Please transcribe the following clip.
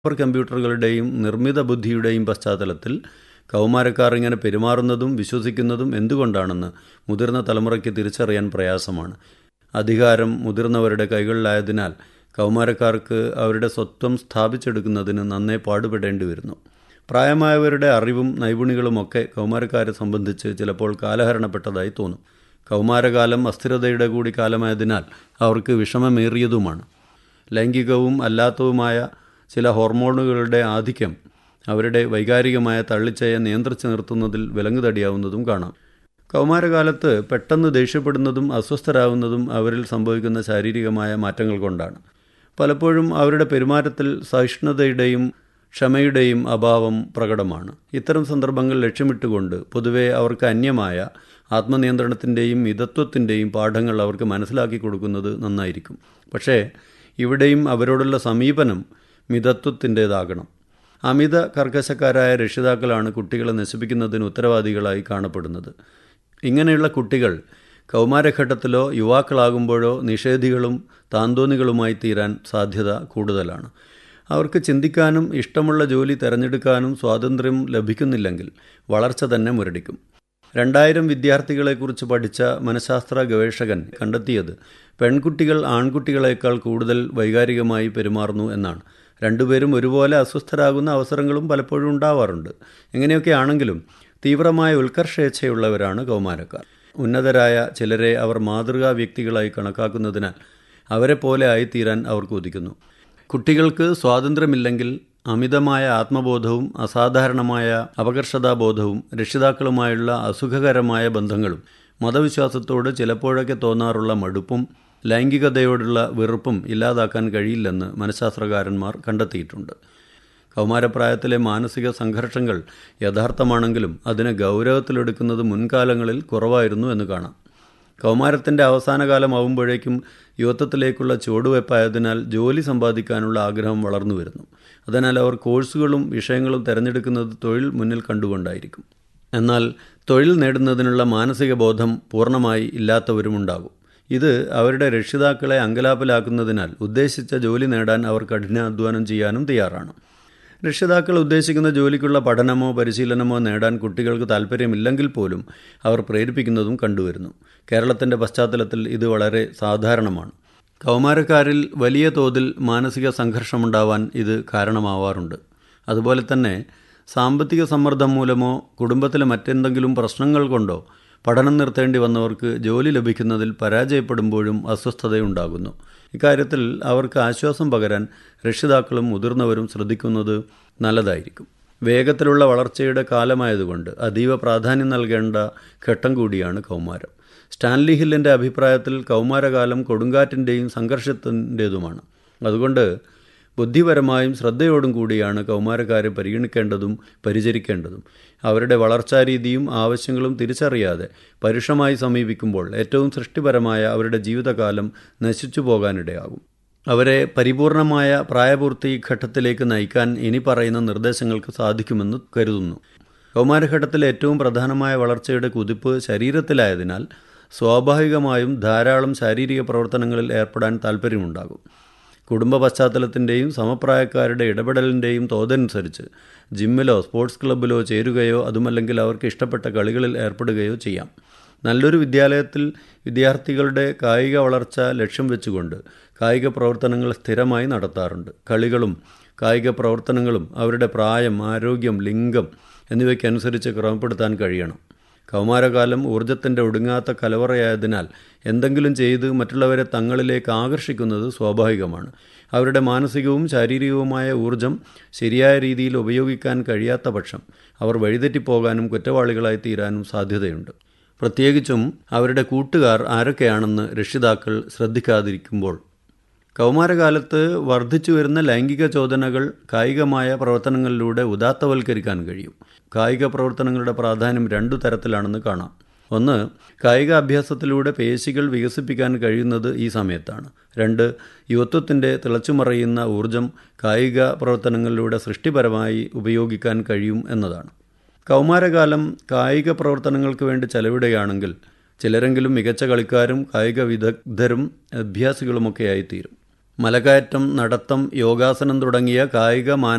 super കമ്പ്യൂട്ടറുകളുടെയും നിർമ്മിത ബുദ്ധിയുടെയും പശ്ചാത്തലത്തിൽ കൗമാരക്കാർ ഇങ്ങനെ പെരുമാറുന്നതും വിശ്വസിക്കുന്നതും എന്തുകൊണ്ടാണെന്ന് മുതിർന്ന തലമുറയ്ക്ക് തിരിച്ചറിയാൻ പ്രയാസമാണ് അധികാരം മുതിർന്നവരുടെ കൈകളിലായതിനാൽ കൗമാരക്കാർക്ക് അവരുടെ സ്വത്വം സ്ഥാപിച്ചെടുക്കുന്നതിന് നന്നേ പാടുപെടേണ്ടി വരുന്നു പ്രായമായവരുടെ അറിവും നൈപുണികളുമൊക്കെ കൗമാരക്കാരെ സംബന്ധിച്ച് ചിലപ്പോൾ കാലഹരണപ്പെട്ടതായി തോന്നും കൗമാരകാലം അസ്ഥിരതയുടെ കൂടി കാലമായതിനാൽ അവർക്ക് വിഷമമേറിയതുമാണ് ലൈംഗികവും അല്ലാത്തതുമായ ചില ഹോർമോണുകളുടെ ആധിക്യം അവരുടെ വൈകാരികമായ തള്ളിച്ചയെ നിയന്ത്രിച്ചു നിർത്തുന്നതിൽ വിലങ്ങുതടിയാവുന്നതും കാണാം കൗമാരകാലത്ത് പെട്ടെന്ന് ദേഷ്യപ്പെടുന്നതും അസ്വസ്ഥരാകുന്നതും അവരിൽ സംഭവിക്കുന്ന ശാരീരികമായ മാറ്റങ്ങൾ കൊണ്ടാണ് പലപ്പോഴും അവരുടെ പെരുമാറ്റത്തിൽ സഹിഷ്ണുതയുടെയും ക്ഷമയുടെയും അഭാവം പ്രകടമാണ് ഇത്തരം സന്ദർഭങ്ങൾ ലക്ഷ്യമിട്ടുകൊണ്ട് പൊതുവെ അവർക്ക് അന്യമായ ആത്മനിയന്ത്രണത്തിൻ്റെയും മിതത്വത്തിൻ്റെയും പാഠങ്ങൾ അവർക്ക് മനസ്സിലാക്കി കൊടുക്കുന്നത് നന്നായിരിക്കും പക്ഷേ ഇവിടെയും അവരോടുള്ള സമീപനം മിതത്വത്തിൻ്റേതാകണം അമിത കർക്കശക്കാരായ രക്ഷിതാക്കളാണ് കുട്ടികളെ നശിപ്പിക്കുന്നതിന് ഉത്തരവാദികളായി കാണപ്പെടുന്നത് ഇങ്ങനെയുള്ള കുട്ടികൾ കൗമാരഘട്ടത്തിലോ യുവാക്കളാകുമ്പോഴോ നിഷേധികളും താന്തോന്നികളുമായി തീരാൻ സാധ്യത കൂടുതലാണ് അവർക്ക് ചിന്തിക്കാനും ഇഷ്ടമുള്ള ജോലി തിരഞ്ഞെടുക്കാനും സ്വാതന്ത്ര്യം ലഭിക്കുന്നില്ലെങ്കിൽ വളർച്ച തന്നെ മുരടിക്കും രണ്ടായിരം വിദ്യാർത്ഥികളെക്കുറിച്ച് പഠിച്ച മനഃശാസ്ത്ര ഗവേഷകൻ കണ്ടെത്തിയത് പെൺകുട്ടികൾ ആൺകുട്ടികളെക്കാൾ കൂടുതൽ വൈകാരികമായി പെരുമാറുന്നു എന്നാണ് രണ്ടുപേരും ഒരുപോലെ അസ്വസ്ഥരാകുന്ന അവസരങ്ങളും പലപ്പോഴും ഉണ്ടാവാറുണ്ട് എങ്ങനെയൊക്കെ ആണെങ്കിലും തീവ്രമായ ഉത്കർഷേച്ഛയുള്ളവരാണ് കൗമാരക്കാർ ഉന്നതരായ ചിലരെ അവർ മാതൃകാ വ്യക്തികളായി കണക്കാക്കുന്നതിനാൽ അവരെ പോലെ ആയിത്തീരാൻ അവർ കൊതിക്കുന്നു കുട്ടികൾക്ക് സ്വാതന്ത്ര്യമില്ലെങ്കിൽ അമിതമായ ആത്മബോധവും അസാധാരണമായ അപകർഷതാബോധവും രക്ഷിതാക്കളുമായുള്ള അസുഖകരമായ ബന്ധങ്ങളും മതവിശ്വാസത്തോട് ചിലപ്പോഴൊക്കെ തോന്നാറുള്ള മടുപ്പും ലൈംഗികതയോടുള്ള വെറുപ്പും ഇല്ലാതാക്കാൻ കഴിയില്ലെന്ന് മനഃശാസ്ത്രകാരന്മാർ കണ്ടെത്തിയിട്ടുണ്ട് കൗമാരപ്രായത്തിലെ മാനസിക സംഘർഷങ്ങൾ യഥാർത്ഥമാണെങ്കിലും അതിനെ ഗൗരവത്തിലെടുക്കുന്നത് മുൻകാലങ്ങളിൽ കുറവായിരുന്നു എന്ന് കാണാം കൗമാരത്തിൻ്റെ അവസാന കാലമാവുമ്പോഴേക്കും യുവത്വത്തിലേക്കുള്ള ചുവടുവയ്പായതിനാൽ ജോലി സമ്പാദിക്കാനുള്ള ആഗ്രഹം വളർന്നു വരുന്നു അതിനാൽ അവർ കോഴ്സുകളും വിഷയങ്ങളും തിരഞ്ഞെടുക്കുന്നത് തൊഴിൽ മുന്നിൽ കണ്ടുകൊണ്ടായിരിക്കും എന്നാൽ തൊഴിൽ നേടുന്നതിനുള്ള മാനസിക ബോധം പൂർണ്ണമായി ഇല്ലാത്തവരുമുണ്ടാകും ഇത് അവരുടെ രക്ഷിതാക്കളെ അങ്കലാപ്പിലാക്കുന്നതിനാൽ ഉദ്ദേശിച്ച ജോലി നേടാൻ അവർ കഠിനാധ്വാനം ചെയ്യാനും തയ്യാറാണ് രക്ഷിതാക്കൾ ഉദ്ദേശിക്കുന്ന ജോലിക്കുള്ള പഠനമോ പരിശീലനമോ നേടാൻ കുട്ടികൾക്ക് താല്പര്യമില്ലെങ്കിൽ പോലും അവർ പ്രേരിപ്പിക്കുന്നതും കണ്ടുവരുന്നു കേരളത്തിൻ്റെ പശ്ചാത്തലത്തിൽ ഇത് വളരെ സാധാരണമാണ് കൗമാരക്കാരിൽ വലിയ തോതിൽ മാനസിക സംഘർഷമുണ്ടാവാൻ ഇത് കാരണമാവാറുണ്ട് അതുപോലെ തന്നെ സാമ്പത്തിക സമ്മർദ്ദം മൂലമോ കുടുംബത്തിലെ മറ്റെന്തെങ്കിലും പ്രശ്നങ്ങൾ കൊണ്ടോ പഠനം നിർത്തേണ്ടി വന്നവർക്ക് ജോലി ലഭിക്കുന്നതിൽ പരാജയപ്പെടുമ്പോഴും അസ്വസ്ഥതയുണ്ടാകുന്നു ഇക്കാര്യത്തിൽ അവർക്ക് ആശ്വാസം പകരാൻ രക്ഷിതാക്കളും മുതിർന്നവരും ശ്രദ്ധിക്കുന്നത് നല്ലതായിരിക്കും വേഗത്തിലുള്ള വളർച്ചയുടെ കാലമായതുകൊണ്ട് അതീവ പ്രാധാന്യം നൽകേണ്ട ഘട്ടം കൂടിയാണ് കൗമാരം സ്റ്റാൻലി ഹില്ലിൻ്റെ അഭിപ്രായത്തിൽ കൗമാരകാലം കൊടുങ്കാറ്റിൻ്റെയും സംഘർഷത്തിൻ്റേതുമാണ് അതുകൊണ്ട് ബുദ്ധിപരമായും ശ്രദ്ധയോടും കൂടിയാണ് കൗമാരക്കാരെ പരിഗണിക്കേണ്ടതും പരിചരിക്കേണ്ടതും അവരുടെ വളർച്ചാരീതിയും ആവശ്യങ്ങളും തിരിച്ചറിയാതെ പരുഷമായി സമീപിക്കുമ്പോൾ ഏറ്റവും സൃഷ്ടിപരമായ അവരുടെ ജീവിതകാലം നശിച്ചു പോകാനിടയാകും അവരെ പരിപൂർണമായ പ്രായപൂർത്തി ഘട്ടത്തിലേക്ക് നയിക്കാൻ ഇനി പറയുന്ന നിർദ്ദേശങ്ങൾക്ക് സാധിക്കുമെന്ന് കരുതുന്നു കൗമാരഘട്ടത്തിലെ ഏറ്റവും പ്രധാനമായ വളർച്ചയുടെ കുതിപ്പ് ശരീരത്തിലായതിനാൽ സ്വാഭാവികമായും ധാരാളം ശാരീരിക പ്രവർത്തനങ്ങളിൽ ഏർപ്പെടാൻ താല്പര്യമുണ്ടാകും കുടുംബ പശ്ചാത്തലത്തിൻ്റെയും സമപ്രായക്കാരുടെ ഇടപെടലിൻ്റെയും തോതനുസരിച്ച് ജിമ്മിലോ സ്പോർട്സ് ക്ലബ്ബിലോ ചേരുകയോ അതുമല്ലെങ്കിൽ അവർക്ക് ഇഷ്ടപ്പെട്ട കളികളിൽ ഏർപ്പെടുകയോ ചെയ്യാം നല്ലൊരു വിദ്യാലയത്തിൽ വിദ്യാർത്ഥികളുടെ കായിക വളർച്ച ലക്ഷ്യം വെച്ചുകൊണ്ട് കായിക പ്രവർത്തനങ്ങൾ സ്ഥിരമായി നടത്താറുണ്ട് കളികളും കായിക പ്രവർത്തനങ്ങളും അവരുടെ പ്രായം ആരോഗ്യം ലിംഗം എന്നിവയ്ക്കനുസരിച്ച് ക്രമപ്പെടുത്താൻ കഴിയണം കൗമാരകാലം ഊർജത്തിൻ്റെ ഒടുങ്ങാത്ത കലവറയായതിനാൽ എന്തെങ്കിലും ചെയ്ത് മറ്റുള്ളവരെ തങ്ങളിലേക്ക് ആകർഷിക്കുന്നത് സ്വാഭാവികമാണ് അവരുടെ മാനസികവും ശാരീരികവുമായ ഊർജം ശരിയായ രീതിയിൽ ഉപയോഗിക്കാൻ കഴിയാത്ത പക്ഷം അവർ വഴിതെറ്റിപ്പോകാനും കുറ്റവാളികളായി തീരാനും സാധ്യതയുണ്ട് പ്രത്യേകിച്ചും അവരുടെ കൂട്ടുകാർ ആരൊക്കെയാണെന്ന് രക്ഷിതാക്കൾ ശ്രദ്ധിക്കാതിരിക്കുമ്പോൾ കൗമാരകാലത്ത് വർദ്ധിച്ചു വരുന്ന ലൈംഗിക ചോദനകൾ കായികമായ പ്രവർത്തനങ്ങളിലൂടെ ഉദാത്തവൽക്കരിക്കാൻ കഴിയും കായിക പ്രവർത്തനങ്ങളുടെ പ്രാധാന്യം രണ്ടു തരത്തിലാണെന്ന് കാണാം ഒന്ന് കായിക അഭ്യാസത്തിലൂടെ പേശികൾ വികസിപ്പിക്കാൻ കഴിയുന്നത് ഈ സമയത്താണ് രണ്ട് യുവത്വത്തിൻ്റെ തിളച്ചുമറയുന്ന ഊർജം കായിക പ്രവർത്തനങ്ങളിലൂടെ സൃഷ്ടിപരമായി ഉപയോഗിക്കാൻ കഴിയും എന്നതാണ് കൗമാരകാലം കായിക പ്രവർത്തനങ്ങൾക്ക് വേണ്ടി ചെലവിടുകയാണെങ്കിൽ ചിലരെങ്കിലും മികച്ച കളിക്കാരും കായിക വിദഗ്ധരും അഭ്യാസികളുമൊക്കെയായി തീരും മലകയറ്റം നടത്തം യോഗാസനം തുടങ്ങിയ കായിക